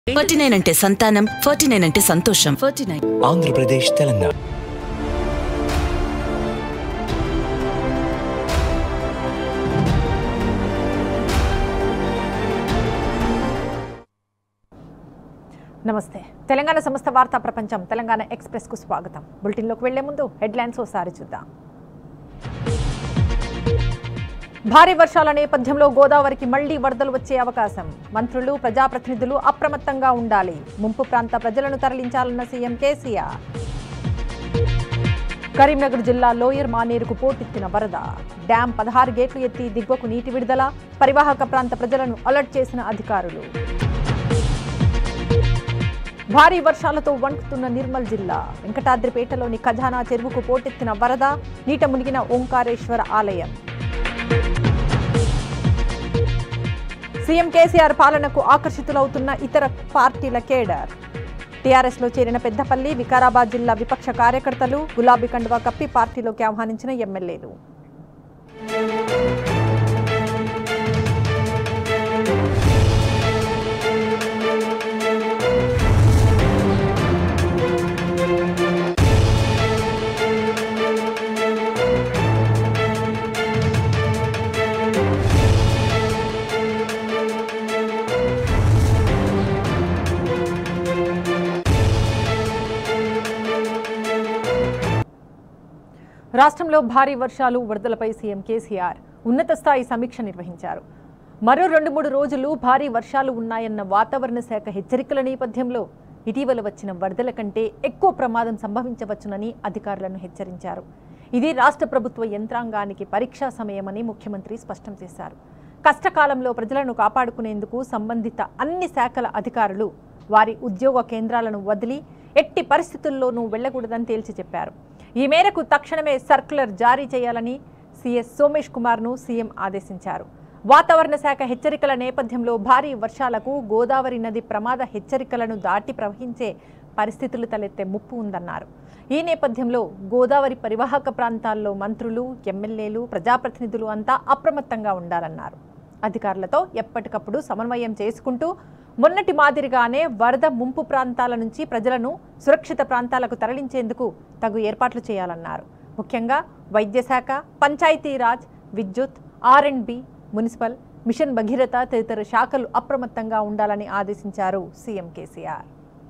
forty nine అంటే సంతానం forty nine అంటే సంతోషం ఫార్టీ నైన్ ఆంధ్రప్రదేశ్ తెలంగాణ నమస్తే తెలంగాణ సంస్థ వార్తా ప్రపంచం తెలంగాణ ఎక్స్ప్రెస్ కు స్వాగతం బులెటిన్లోకి వెళ్లే ముందు హెడ్లైన్స్ ఓసారి చూద్దాం భారీ వర్షాల నేపథ్యంలో గోదావరికి మళ్లీ వరదలు వచ్చే అవకాశం మంత్రులు ప్రజాప్రతినిధులు అప్రమత్తంగా ఉండాలి ముంపు ప్రాంత ప్రజలను తరలించాలన్న సీఎం కేసీఆర్ కరీంనగర్ జిల్లా లోయర్ మానేరుకు పోటెత్తిన వరద డ్యాం పదహారు గేట్లు ఎత్తి దిగువకు నీటి విడుదల పరివాహక ప్రాంత ప్రజలను అలర్ట్ చేసిన అధికారులు భారీ వర్షాలతో వణుకుతున్న నిర్మల్ జిల్లా వెంకటాద్రిపేటలోని ఖజానా చెరువుకు పోటెత్తిన వరద నీట మునిగిన ఓంకారేశ్వర ఆలయం సీఎం కేసీఆర్ పాలనకు ఆకర్షితులవుతున్న ఇతర పార్టీల కేడర్ టీఆర్ఎస్లో చేరిన పెద్దపల్లి వికారాబాద్ జిల్లా విపక్ష కార్యకర్తలు గులాబీ కండువా కప్పి పార్టీలోకి ఆహ్వానించిన ఎమ్మెల్యేలు రాష్ట్రంలో భారీ వర్షాలు వరదలపై సీఎం కేసీఆర్ ఉన్నత స్థాయి సమీక్ష నిర్వహించారు మరో రెండు మూడు రోజులు భారీ వర్షాలు ఉన్నాయన్న వాతావరణ శాఖ హెచ్చరికల నేపథ్యంలో ఇటీవల వచ్చిన వరదల కంటే ఎక్కువ ప్రమాదం సంభవించవచ్చునని అధికారులను హెచ్చరించారు ఇది రాష్ట్ర ప్రభుత్వ యంత్రాంగానికి పరీక్షా సమయమని ముఖ్యమంత్రి స్పష్టం చేశారు కష్టకాలంలో ప్రజలను కాపాడుకునేందుకు సంబంధిత అన్ని శాఖల అధికారులు వారి ఉద్యోగ కేంద్రాలను వదిలి ఎట్టి పరిస్థితుల్లోనూ వెళ్లకూడదని తేల్చి చెప్పారు ఈ మేరకు తక్షణమే సర్క్యులర్ జారీ చేయాలని సీఎస్ సోమేష్ కుమార్ను సీఎం ఆదేశించారు వాతావరణ శాఖ హెచ్చరికల నేపథ్యంలో భారీ వర్షాలకు గోదావరి నది ప్రమాద హెచ్చరికలను దాటి ప్రవహించే పరిస్థితులు తలెత్తే ముప్పు ఉందన్నారు ఈ నేపథ్యంలో గోదావరి పరివాహక ప్రాంతాల్లో మంత్రులు ఎమ్మెల్యేలు ప్రజాప్రతినిధులు అంతా అప్రమత్తంగా ఉండాలన్నారు అధికారులతో ఎప్పటికప్పుడు సమన్వయం చేసుకుంటూ మొన్నటి మాదిరిగానే వరద ముంపు ప్రాంతాల నుంచి ప్రజలను సురక్షిత ప్రాంతాలకు తరలించేందుకు తగు ఏర్పాట్లు చేయాలన్నారు ముఖ్యంగా వైద్యశాఖ పంచాయతీరాజ్ విద్యుత్ R and B municipal mission Bhagiratha తదితర శాఖలు అప్రమత్తంగా ఉండాలని ఆదేశించారు సీఎం కేసీఆర్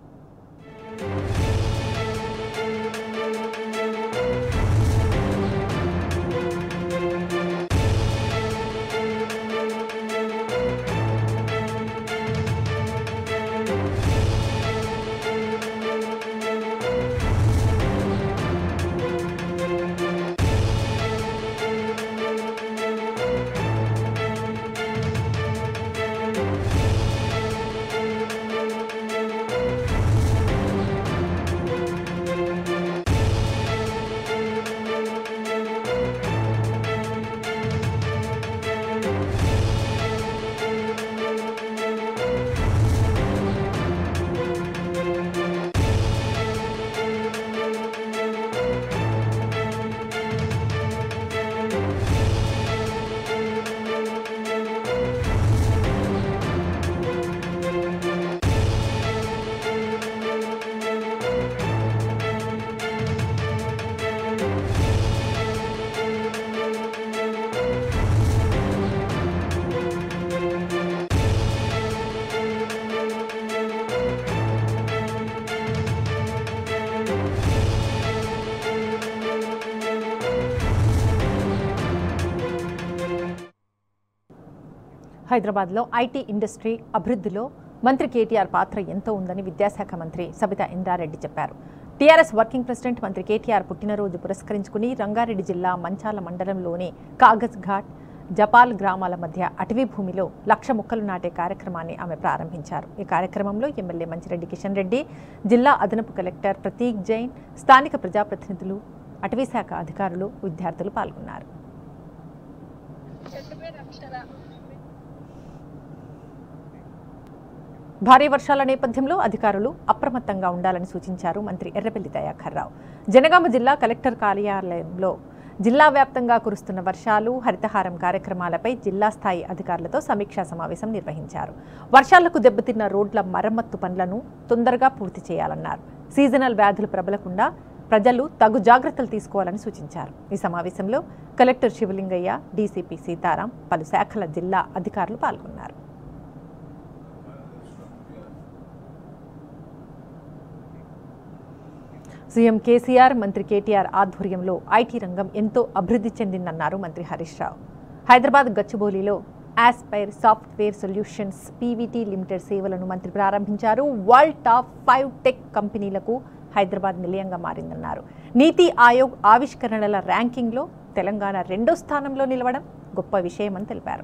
హైదరాబాద్లో ఐటీ ఇండస్ట్రీ అభివృద్ధిలో మంత్రి కేటీఆర్ పాత్ర ఎంతో ఉందని విద్యాశాఖ మంత్రి సబితా ఇంద్రారెడ్డి చెప్పారు టీఆర్ఎస్ వర్కింగ్ ప్రెసిడెంట్ మంత్రి కేటీఆర్ పుట్టినరోజు పురస్కరించుకుని రంగారెడ్డి జిల్లా మంచాల మండలంలోని కాగజ్ ఘాట్ జపాల్ గ్రామాల మధ్య అటవీ భూమిలో లక్ష మొక్కలు నాటే కార్యక్రమాన్ని ఆమె ప్రారంభించారు ఈ కార్యక్రమంలో ఎమ్మెల్యే మంచిరెడ్డి కిషన్ రెడ్డి జిల్లా అదనపు కలెక్టర్ ప్రతీక్ జైన్ స్థానిక ప్రజాప్రతినిధులు అటవీ శాఖ అధికారులు విద్యార్థులు పాల్గొన్నారు భారీ వర్షాల నేపథ్యంలో అధికారులు అప్రమత్తంగా ఉండాలని సూచించారు మంత్రి ఎర్రబెల్లి దయాకర్ రావు జనగామ జిల్లా కలెక్టర్ కార్యాలయంలో జిల్లా వ్యాప్తంగా కురుస్తున్న వర్షాలు హరితహారం కార్యక్రమాలపై జిల్లా స్థాయి అధికారులతో సమీక్షా సమావేశం నిర్వహించారు వర్షాలకు దెబ్బతిన్న రోడ్ల మరమ్మత్తు పనులను తొందరగా పూర్తి చేయాలన్నారు సీజనల్ వ్యాధులు ప్రబలకుండా ప్రజలు తగు జాగ్రత్తలు తీసుకోవాలని సూచించారు ఈ సమావేశంలో కలెక్టర్ శివలింగయ్య డీసీపీ సీతారాం పలు శాఖల జిల్లా అధికారులు పాల్గొన్నారు సీఎం కేసీఆర్ మంత్రి కేటీఆర్ ఆధ్వర్యంలో ఐటీ రంగం ఎంతో అభివృద్ధి చెందిందన్నారు మంత్రి హరీష్ రావు హైదరాబాద్ గచ్చిబౌలిలో Aspire software solutions PVT limited సేవలను మంత్రి ప్రారంభించారు వరల్డ్ టాప్ ఫైవ్ టెక్ కంపెనీలకు హైదరాబాద్ నిలయంగా మారిందన్నారు నీతి ఆయోగ్ ఆవిష్కరణల ర్యాంకింగ్లో తెలంగాణ రెండో స్థానంలో నిలవడం గొప్ప విషయమని తెలిపారు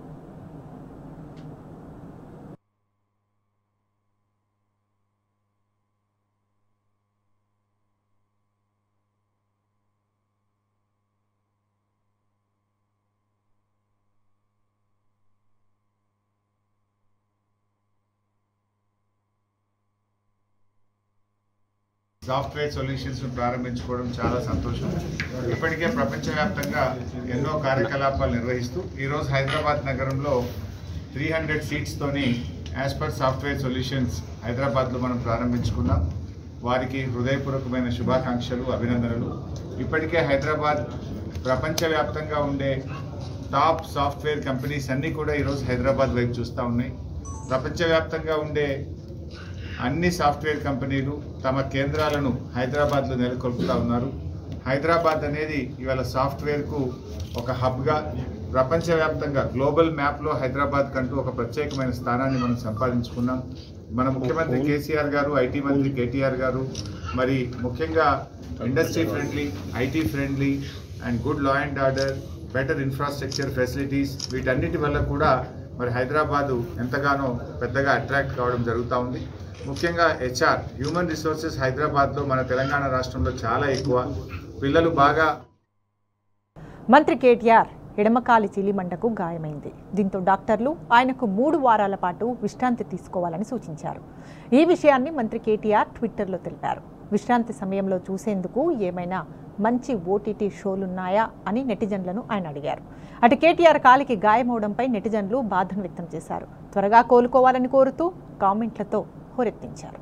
సాఫ్ట్వేర్ సొల్యూషన్స్ ప్రారంభించుకోవడం చాలా సంతోషం ఇప్పటికే ప్రపంచవ్యాప్తంగా ఎన్నో కార్యకలాపాలు నిర్వహిస్తూ ఈరోజు హైదరాబాద్ నగరంలో త్రీ హండ్రెడ్ సీట్స్తోని యాజ్ పర్ సాఫ్ట్వేర్ సొల్యూషన్స్ హైదరాబాద్లో మనం ప్రారంభించుకున్నాం వారికి హృదయపూర్వకమైన శుభాకాంక్షలు అభినందనలు ఇప్పటికే హైదరాబాద్ ప్రపంచవ్యాప్తంగా ఉండే టాప్ సాఫ్ట్వేర్ కంపెనీస్ అన్నీ కూడా ఈరోజు హైదరాబాద్ వైపు చూస్తూ ఉన్నాయి ప్రపంచవ్యాప్తంగా ఉండే అన్ని సాఫ్ట్వేర్ కంపెనీలు తమ కేంద్రాలను హైదరాబాద్లో నెలకొల్పుతా ఉన్నారు హైదరాబాద్ అనేది ఇవాళ సాఫ్ట్వేర్కు ఒక హబ్గా ప్రపంచవ్యాప్తంగా గ్లోబల్ మ్యాప్లో హైదరాబాద్ కంటూ ఒక ప్రత్యేకమైన స్థానాన్ని మనం సంపాదించుకున్నాం మన ముఖ్యమంత్రి కేసీఆర్ గారు ఐటీ మంత్రి కేటీఆర్ గారు మరి ముఖ్యంగా industry friendly IT friendly and good law and order better infrastructure facilities వీటన్నిటి వల్ల కూడా మరి హైదరాబాదు ఎంతగానో పెద్దగా అట్రాక్ట్ కావడం జరుగుతూ ఉంది ముఖ్యంగా హెచ్ఆర్ హ్యూమన్ రిసోర్సెస్ హైదరాబాద్లో మన తెలంగాణ రాష్ట్రంలో చాలా ఎక్కువ పిల్లలు బాగా మంత్రి కేటీఆర్ ఎడమకాలి చీలిమంటకు గాయమైంది దీంతో డాక్టర్లు ఆయనకు మూడు వారాల పాటు విశ్రాంతి తీసుకోవాలని సూచించారు ఈ విషయాన్ని మంత్రి కేటీఆర్ ట్విట్టర్లో తెలిపారు విశ్రాంతి సమయంలో చూసేందుకు ఏమైనా మంచి ఓటీటీ షోలున్నాయా అని నెటిజన్లను ఆయన అడిగారు అటు కేటీఆర్ కాలికి గాయమవడంపై నెటిజన్లు బాధను వ్యక్తం చేశారు త్వరగా కోలుకోవాలని కోరుతూ కామెంట్లతో హోరెత్తించారు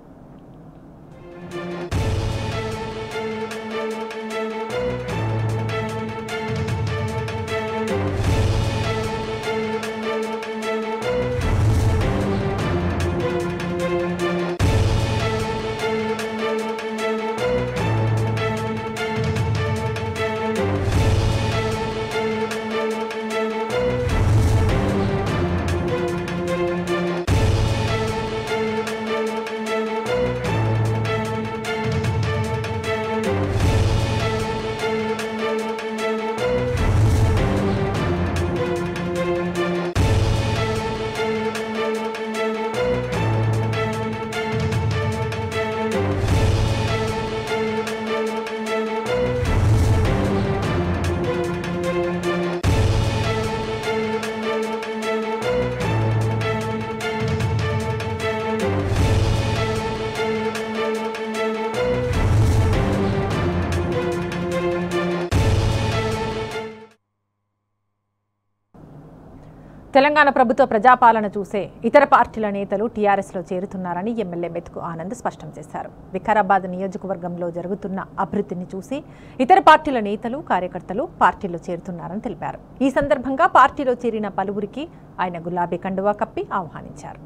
తెలంగాణ ప్రభుత్వ ప్రజాపాలన చూసే ఇతర పార్టీల నేతలు టీఆర్ఎస్లో చేరుతున్నారని ఎమ్మెల్యే మెతుకు ఆనంద్ స్పష్టం చేశారు వికారాబాద్ నియోజకవర్గంలో జరుగుతున్న అభివృద్ధిని చూసి ఇతర పార్టీల నేతలు కార్యకర్తలు పార్టీలో చేరుతున్నారని తెలిపారు ఈ సందర్భంగా పార్టీలో చేరిన పలువురికి ఆయన గులాబీ కండువా కప్పి ఆహ్వానించారు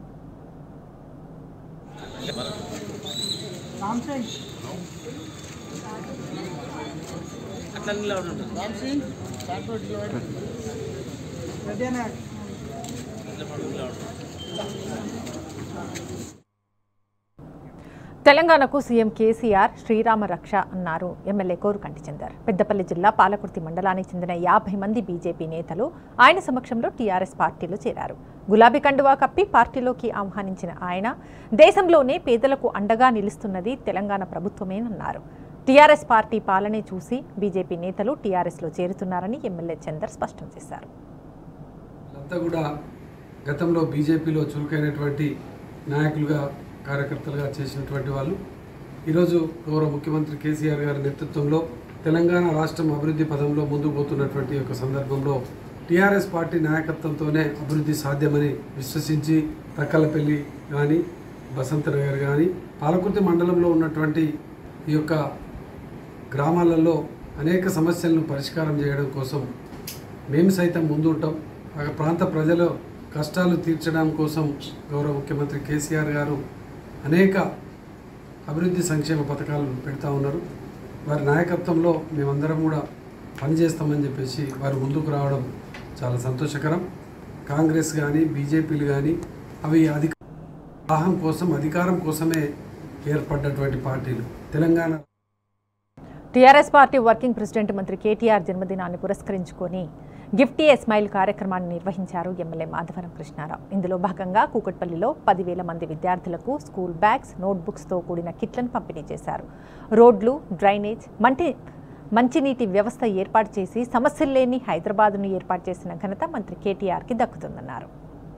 తెలంగాణకు సీఎం కేసీఆర్ శ్రీరామ రక్ష అన్నారు ఎమ్మెల్యే కోరుకంటి చందర్ పెద్దపల్లి జిల్లా పాలకుర్తి మండలానికి చెందిన యాభై మంది బీజేపీ నేతలు ఆయన సమక్షంలో టీఆర్ఎస్ పార్టీలో చేరారు గులాబీ కండువా కప్పి పార్టీలోకి ఆహ్వానించిన ఆయన దేశంలోనే పేదలకు అండగా నిలుస్తున్నది తెలంగాణ ప్రభుత్వమేనన్నారు టీఆర్ఎస్ పార్టీ పాలనే చూసి బీజేపీ నేతలు టీఆర్ఎస్లో చేరుతున్నారని ఎమ్మెల్యే చందర్ స్పష్టం చేశారు అంతా కూడా గతంలో బీజేపీలో చురుకైనటువంటి నాయకులుగా కార్యకర్తలుగా చేసినటువంటి వాళ్ళు ఈరోజు గౌరవ ముఖ్యమంత్రి కేసీఆర్ గారి నేతృత్వంలో తెలంగాణ రాష్ట్రం అభివృద్ధి పదంలో ముందుకు పోతున్నటువంటి ఒక సందర్భంలో టీఆర్ఎస్ పార్టీ నాయకత్వంతోనే అభివృద్ధి సాధ్యమని విశ్వసించి తక్కలపల్లి కానీ బసంత నగర్ కానీ పాలకుర్తి మండలంలో ఉన్నటువంటి ఈ యొక్క గ్రామాలలో అనేక సమస్యలను పరిష్కారం చేయడం కోసం మేము సైతం ముందు ఉంటాం ఆ ప్రాంత ప్రజల కష్టాలు తీర్చడం కోసం గౌరవ ముఖ్యమంత్రి కేసీఆర్ గారు అనేక అభివృద్ధి సంక్షేమ పథకాలను పెడతా ఉన్నారు వారి నాయకత్వంలో మేమందరం కూడా పనిచేస్తామని చెప్పేసి వారు ముందుకు రావడం చాలా సంతోషకరం కాంగ్రెస్ కానీ బీజేపీలు కానీ అవి అధిక దాహం కోసం అధికారం కోసమే ఏర్పడ్డటువంటి పార్టీలు Telangana TRS party working president మంత్రి కేటీఆర్ జన్మదినాన్ని పురస్కరించుకొని గిఫ్టీ ఏ స్మైల్ కార్యక్రమాన్ని నిర్వహించారు ఎమ్మెల్యే మాధవరం కృష్ణారావు ఇందులో భాగంగా కూకట్పల్లిలో పదివేల మంది విద్యార్థులకు స్కూల్ బ్యాగ్స్ నోట్బుక్స్తో కూడిన కిట్లను పంపిణీ చేశారు రోడ్లు డ్రైనేజ్ మంటి మంచినీటి వ్యవస్థ ఏర్పాటు చేసి సమస్యలు లేని హైదరాబాద్ను ఏర్పాటు చేసిన ఘనత మంత్రి కేటీఆర్కి దక్కుతుందన్నారు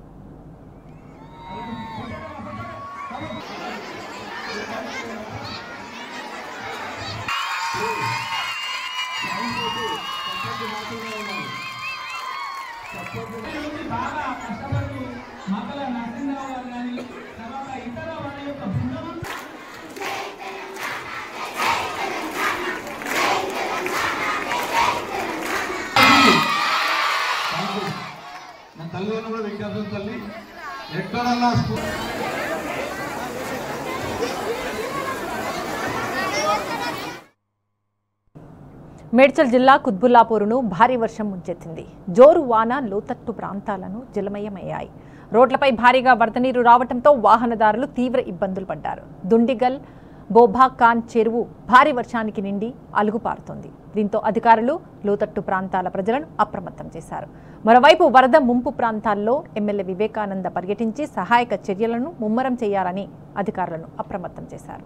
నా తల్లిదండ్రులు కూడా వెంకటేశ్వర తల్లి ఎక్కడన్నా స్కూల్ మేడ్చల్ జిల్లా కుత్బుల్లాపూర్ను భారీ వర్షం ముంచెత్తింది జోరు వాన లోతట్టు ప్రాంతాలను జలమయమయ్యాయి రోడ్లపై భారీగా వరద నీరు రావడంతో వాహనదారులు తీవ్ర ఇబ్బందులు పడ్డారు దుండిగల్ బోభా ఖాన్ చెరువు భారీ వర్షానికి నిండి అలుగుపారుతోంది దీంతో అధికారులు లోతట్టు ప్రాంతాల ప్రజలను అప్రమత్తం చేశారు మరోవైపు వరద ముంపు ప్రాంతాల్లో ఎమ్మెల్యే వివేకానంద పర్యటించి సహాయక చర్యలను ముమ్మరం చేయాలని అధికారులను అప్రమత్తం చేశారు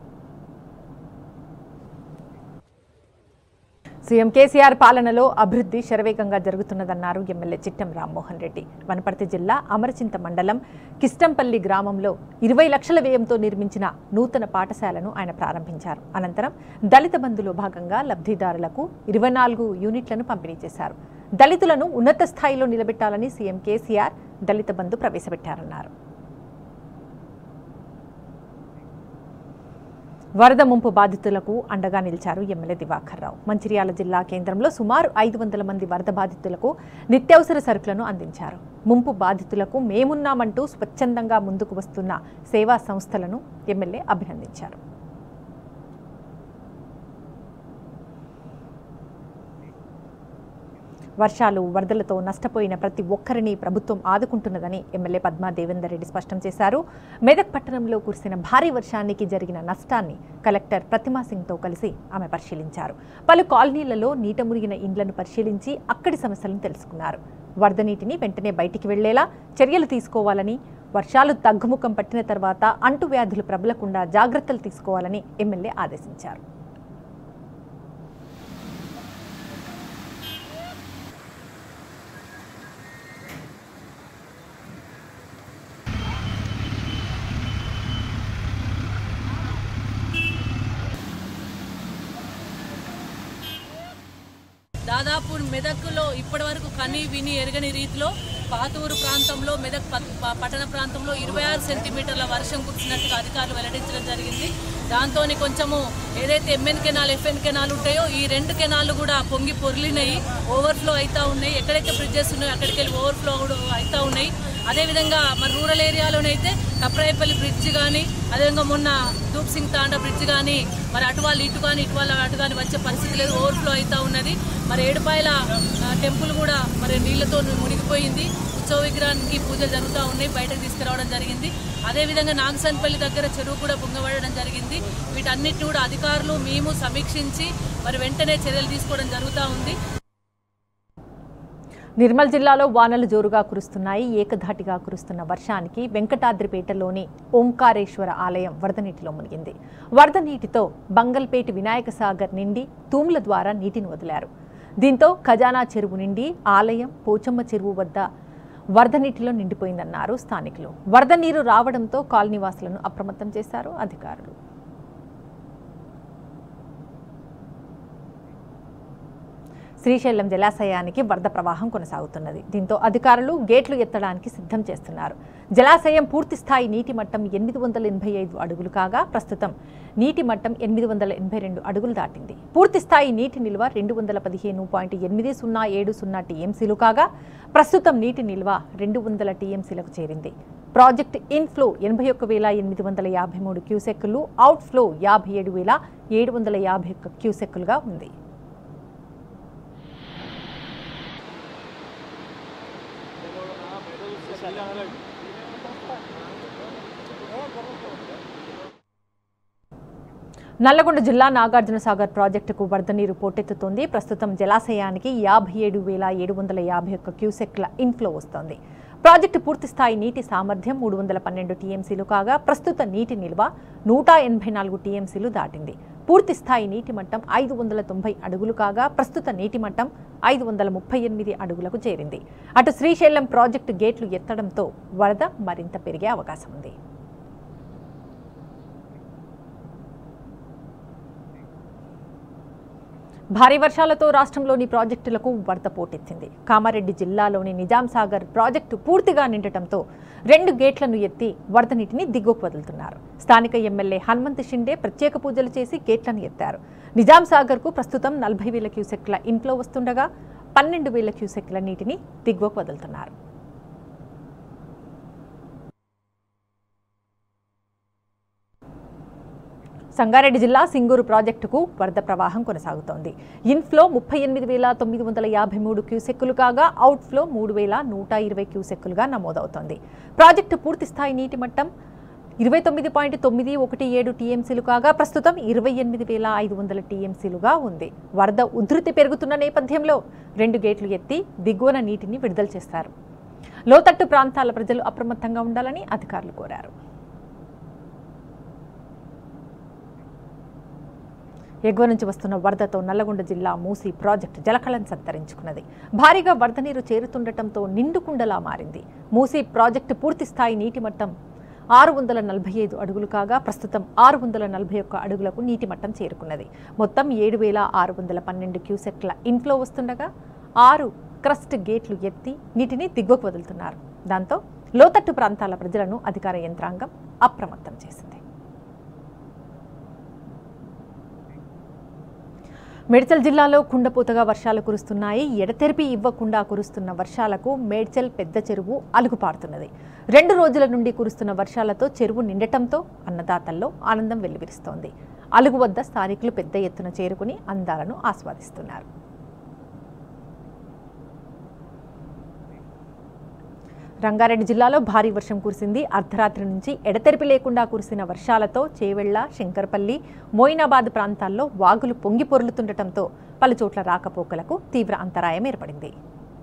సీఎం కేసీఆర్ పాలనలో అభివృద్ధి శరవేగంగా జరుగుతున్నదన్నారు ఎమ్మెల్యే చిట్టం రామ్మోహన్ రెడ్డి వనపర్తి జిల్లా అమరచింత మండలం కిష్టంపల్లి గ్రామంలో ఇరవై లక్షల వ్యయంతో నిర్మించిన నూతన పాఠశాలను ఆయన ప్రారంభించారు అనంతరం దళిత బంధులో భాగంగా లబ్ధిదారులకు ఇరవై నాలుగు యూనిట్లను పంపిణీ చేశారు దళితులను ఉన్నత స్థాయిలో నిలబెట్టాలని సీఎం కేసీఆర్ దళిత బంధు ప్రవేశపెట్టారన్నారు వరద ముంపు బాధితులకు అండగా నిలిచారు ఎమ్మెల్యే దివాకర్ రావు మంచిర్యాల జిల్లా కేంద్రంలో సుమారు ఐదు వందల మంది వరద బాధితులకు నిత్యావసర సరుకులను అందించారు ముంపు బాధితులకు మేమున్నామంటూ స్వచ్ఛందంగా ముందుకు వస్తున్న సేవా సంస్థలను ఎమ్మెల్యే అభినందించారు వర్షాలు వరదలతో నష్టపోయిన ప్రతి ఒక్కరిని ప్రభుత్వం ఆదుకుంటున్నదని ఎమ్మెల్యే పద్మా దేవేందర్ రెడ్డి స్పష్టం చేశారు మెదక్ పట్టణంలో కురిసిన భారీ వర్షానికి జరిగిన నష్టాన్ని కలెక్టర్ ప్రతిమా సింగ్తో కలిసి ఆమె పరిశీలించారు పలు కాలనీలలో నీట మునిగిన ఇండ్లను పరిశీలించి అక్కడి సమస్యలను తెలుసుకున్నారు వరద నీటిని వెంటనే బయటికి వెళ్లేలా చర్యలు తీసుకోవాలని వర్షాలు తగ్గుముఖం పట్టిన తర్వాత అంటువ్యాధులు ప్రబలకుండా జాగ్రత్తలు తీసుకోవాలని ఎమ్మెల్యే ఆదేశించారు దాదాపు మెదక్లో ఇప్పటి వరకు కని విని ఎరగని రీతిలో పాతూరు ప్రాంతంలో మెదక్ ప- ప- పట్టణ ప్రాంతంలో ఇరవై ఆరు సెంటీమీటర్ల వర్షం కురిసినట్టుగా అధికారులు వెల్లడించడం జరిగింది దాంతో కొంచెము ఏదైతే ఎంఎన్ కెనాల్ ఎఫ్ఎన్ కెనాల్ ఉంటాయో ఈ రెండు కెనాలు కూడా పొంగి పొర్లినాయి ఓవర్ఫ్లో అవుతా ఉన్నాయి ఎక్కడైతే బ్రిడ్జెస్ ఉన్నాయో అక్కడికి వెళ్ళి ఓవర్ఫ్లో కూడా అవుతా ఉన్నాయి అదేవిధంగా మరి రూరల్ ఏరియాలోనైతే కప్రాయపల్లి బ్రిడ్జ్ కానీ అదేవిధంగా మొన్న దూప్ సింగ్ తాండా బ్రిడ్జ్ కానీ మరి అటు వాళ్ళు ఇటు కానీ ఇటు వాళ్ళు అటు కానీ వచ్చే పరిస్థితి లేదు ఓవర్ఫ్లో అవుతా ఉన్నది మరి ఏడుపాయల ఆ, టెంపుల్ కూడా మరి నీళ్లతో మునిగిపోయింది ఉత్సవ విగ్రహానికి పూజలు జరుగుతూ ఉన్నాయి బయటకు తీసుకురావడం జరిగింది అదేవిధంగా నాగసన్పల్లి దగ్గర చెరువు కూడా పొంగబడడం జరిగింది వీటన్నిటిని కూడా అధికారులు మేము సమీక్షించి మరి వెంటనే చర్యలు తీసుకోవడం జరుగుతూ ఉంది నిర్మల్ జిల్లాలో వానలు జోరుగా కురుస్తున్నాయి ఏకధాటిగా కురుస్తున్న వర్షానికి వెంకటాద్రిపేటలోని ఓంకారేశ్వర ఆలయం వరద నీటిలో మునిగింది వరద నీటితో బంగల్పేట వినాయక సాగర్ నిండి తూముల ద్వారా నీటిని వదిలారు దీంతో ఖజానా చెరువు నిండి ఆలయం పోచమ్మ చెరువు వద్ద వరద నీటిలో నిండిపోయిందన్నారు స్థానికులు వరద నీరు రావడంతో కాలనీవాసులను అప్రమత్తం చేశారు అధికారులు శ్రీశైలం జలాశయానికి వరద ప్రవాహం కొనసాగుతున్నది దీంతో అధికారులు గేట్లు ఎత్తడానికి సిద్ధం చేస్తున్నారు జలాశయం పూర్తి స్థాయి నీటి మట్టం ఎనిమిది వందల ఎనభై ఐదు అడుగులు కాగా ప్రస్తుతం నీటి మట్టం ఎనిమిది వందల ఎనభై రెండు అడుగులు దాటింది పూర్తి స్థాయి నీటి నిల్వ రెండు వందల పదిహేను పాయింట్ ఎనిమిది సున్నా ఏడు సున్నా టీఎంసీలు కాగా ప్రస్తుతం నీటి నిల్వ రెండు వందల టీఎంసీలకు చేరింది ప్రాజెక్ట్ ఇన్ఫ్లో ఎనభై ఒక్క వేల ఎనిమిది వందల యాభై మూడు క్యూసెక్కులు అవుట్ఫ్లో యాభై ఏడు వేల ఏడు వందల యాభై ఒక్క క్యూసెక్కులుగా ఉంది నల్లగొండ జిల్లా నాగార్జున సాగర్ ప్రాజెక్టుకు వరద నీరు పోటెత్తుతోంది ప్రస్తుతం జలాశయానికి యాభై ఏడు వేల ఏడు వందల యాభై ఒక్క క్యూసెక్ల ఇన్ఫ్లో వస్తోంది ప్రాజెక్టు పూర్తి స్థాయి నీటి సామర్థ్యం మూడు వందల పన్నెండు టీఎంసీలు కాగా ప్రస్తుత నీటి నిల్వ నూట ఎనభై నాలుగు టీఎంసీలు దాటింది పూర్తి స్థాయి నీటి మట్టం ఐదు వందల తొంభై అడుగులు కాగా ప్రస్తుత నీటి మట్టం ఐదు వందల ముప్పై ఎనిమిది అడుగులకు చేరింది అటు శ్రీశైలం ప్రాజెక్టు గేట్లు ఎత్తడంతో వరద మరింత పెరిగే అవకాశం ఉంది భారీ వర్షాలతో రాష్ట్రంలోని ప్రాజెక్టులకు వరద పోటెత్తింది కామారెడ్డి జిల్లాలోని నిజాం సాగర్ ప్రాజెక్టు పూర్తిగా నిండటంతో రెండు గేట్లను ఎత్తి వరద నీటిని దిగువకు వదులుతున్నారు స్థానిక ఎమ్మెల్యే హనుమంత్ షిండే ప్రత్యేక పూజలు చేసి గేట్లను ఎత్తారు నిజాం సాగర్కు ప్రస్తుతం నలభై వేల క్యూసెక్ల ఇంట్లో వస్తుండగా పన్నెండు వేల క్యూసెక్ల నీటిని దిగువకు వదులుతున్నారు సంగారెడ్డి జిల్లా సింగూరు ప్రాజెక్టుకు వరద ప్రవాహం కొనసాగుతోంది ఇన్ఫ్లో ముప్పై ఎనిమిది వేల తొమ్మిది వందల యాభై మూడు క్యూసెక్కులు కాగా అవుట్ఫ్లో మూడు వేల నూట ఇరవై క్యూసెక్కులుగా నమోదవుతోంది ప్రాజెక్టు పూర్తి స్థాయి నీటి మట్టం ఇరవై తొమ్మిది పాయింట్ తొమ్మిది ఒకటి ఏడు టీఎంసీలు కాగా ప్రస్తుతం ఇరవై ఎనిమిది వేల ఐదు వందల టీఎంసీలుగా ఉంది వరద ఉధృతి పెరుగుతున్న నేపథ్యంలో రెండు గేట్లు ఎత్తి దిగువన నీటిని విడుదల చేస్తారు లోతట్టు ప్రాంతాల ప్రజలు అప్రమత్తంగా ఉండాలని అధికారులు కోరారు ఎగువ నుంచి వస్తున్న వరదతో నల్లగొండ జిల్లా మూసి ప్రాజెక్టు జలకళం సంతరించుకున్నది భారీగా వరద నీరు చేరుతుండటంతో నిండుకుండలా మారింది మూసి ప్రాజెక్టు పూర్తి స్థాయి నీటి మట్టం ఆరు వందల నలభై ఐదు అడుగులు కాగా ప్రస్తుతం ఆరు వందల నలభై ఒక్క అడుగులకు నీటి మట్టం చేరుకున్నది మొత్తం ఏడు వేల ఆరు వందల పన్నెండు క్యూసెక్ల ఇన్ఫ్లో వస్తుండగా ఆరు క్రస్ట్ గేట్లు ఎత్తి నీటిని దిగువకు వదులుతున్నారు దాంతో లోతట్టు ప్రాంతాల ప్రజలను అధికార యంత్రాంగం అప్రమత్తం చేసింది మేడ్చల్ జిల్లాలో కుండపోతగా వర్షాలు కురుస్తున్నాయి ఎడతెరిపి ఇవ్వకుండా కురుస్తున్న వర్షాలకు మేడ్చల్ పెద్ద చెరువు అలుగుపారుతున్నది రెండు రోజుల నుండి కురుస్తున్న వర్షాలతో చెరువు నిండటంతో అన్నదాతల్లో ఆనందం వెల్లివిరుస్తోంది అలుగు వద్ద స్థానికులు పెద్ద ఎత్తున చేరుకుని అందాలను ఆస్వాదిస్తున్నారు రంగారెడ్డి జిల్లాలో భారీ వర్షం కురిసింది అర్ధరాత్రి నుంచి ఎడతెరిపి లేకుండా కురిసిన వర్షాలతో చేవెళ్ల శంకర్పల్లి మోయినాబాద్ ప్రాంతాల్లో వాగులు పొంగి పొర్లుతుండటంతో పలుచోట్ల రాకపోకలకు తీవ్ర అంతరాయం ఏర్పడింది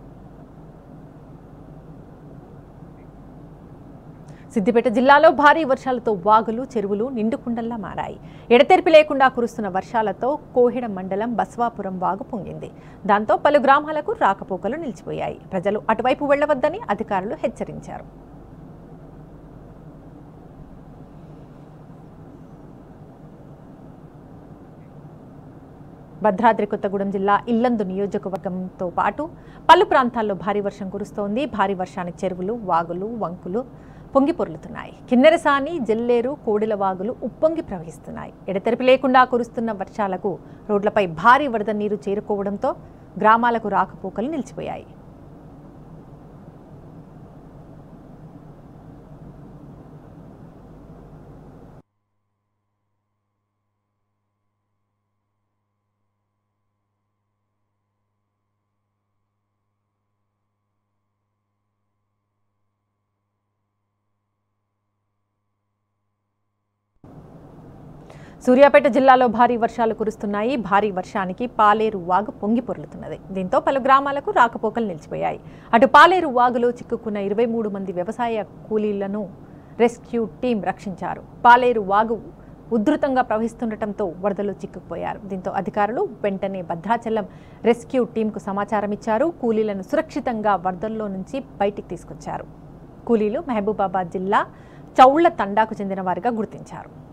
సిద్దిపేట జిల్లాలో భారీ వర్షాలతో వాగులు చెరువులు నిండుకుండల్లా మారాయి ఎడతెరిపి లేకుండా కురుస్తున్న వర్షాలతో కోహిడ మండలం బస్వాపురం వాగు పొంగింది దాంతో పలు గ్రామాలకు రాకపోకలు నిలిచిపోయాయి ప్రజలు అటువైపు వెళ్లవద్దని అధికారులు హెచ్చరించారు భద్రాద్రి కొత్తగూడెం జిల్లా ఇల్లందు నియోజకవర్గంతో పాటు పలు ప్రాంతాల్లో భారీ వర్షం కురుస్తోంది భారీ వర్షానికి చెరువులు వాగులు వంకులు పొంగి పొర్లుతున్నాయి కిన్నెరసాని జల్లేరు కోడిల వాగులు ఉప్పొంగి ప్రవహిస్తున్నాయి ఎడతెరిపి లేకుండా కురుస్తున్న వర్షాలకు రోడ్లపై భారీ వరద నీరు చేరుకోవడంతో గ్రామాలకు రాకపోకలు నిలిచిపోయాయి సూర్యాపేట జిల్లాలో భారీ వర్షాలు కురుస్తున్నాయి భారీ వర్షానికి పాలేరు వాగు పొంగి పొర్లుతున్నది దీంతో పలు గ్రామాలకు రాకపోకలు నిలిచిపోయాయి అటు పాలేరు వాగులో చిక్కుకున్న ఇరవై మూడు మంది వ్యవసాయ కూలీలను రెస్క్యూ టీం రక్షించారు పాలేరు వాగు ఉధృతంగా ప్రవహిస్తుండటంతో వరదలో చిక్కుకుపోయారు దీంతో అధికారులు వెంటనే భద్రాచలం రెస్క్యూ టీంకు సమాచారం ఇచ్చారు కూలీలను సురక్షితంగా వరదల్లో నుంచి బయటికి తీసుకొచ్చారు కూలీలు మహబూబాబాద్ జిల్లా చౌళ్ల తండాకు చెందిన వారిగా గుర్తించారు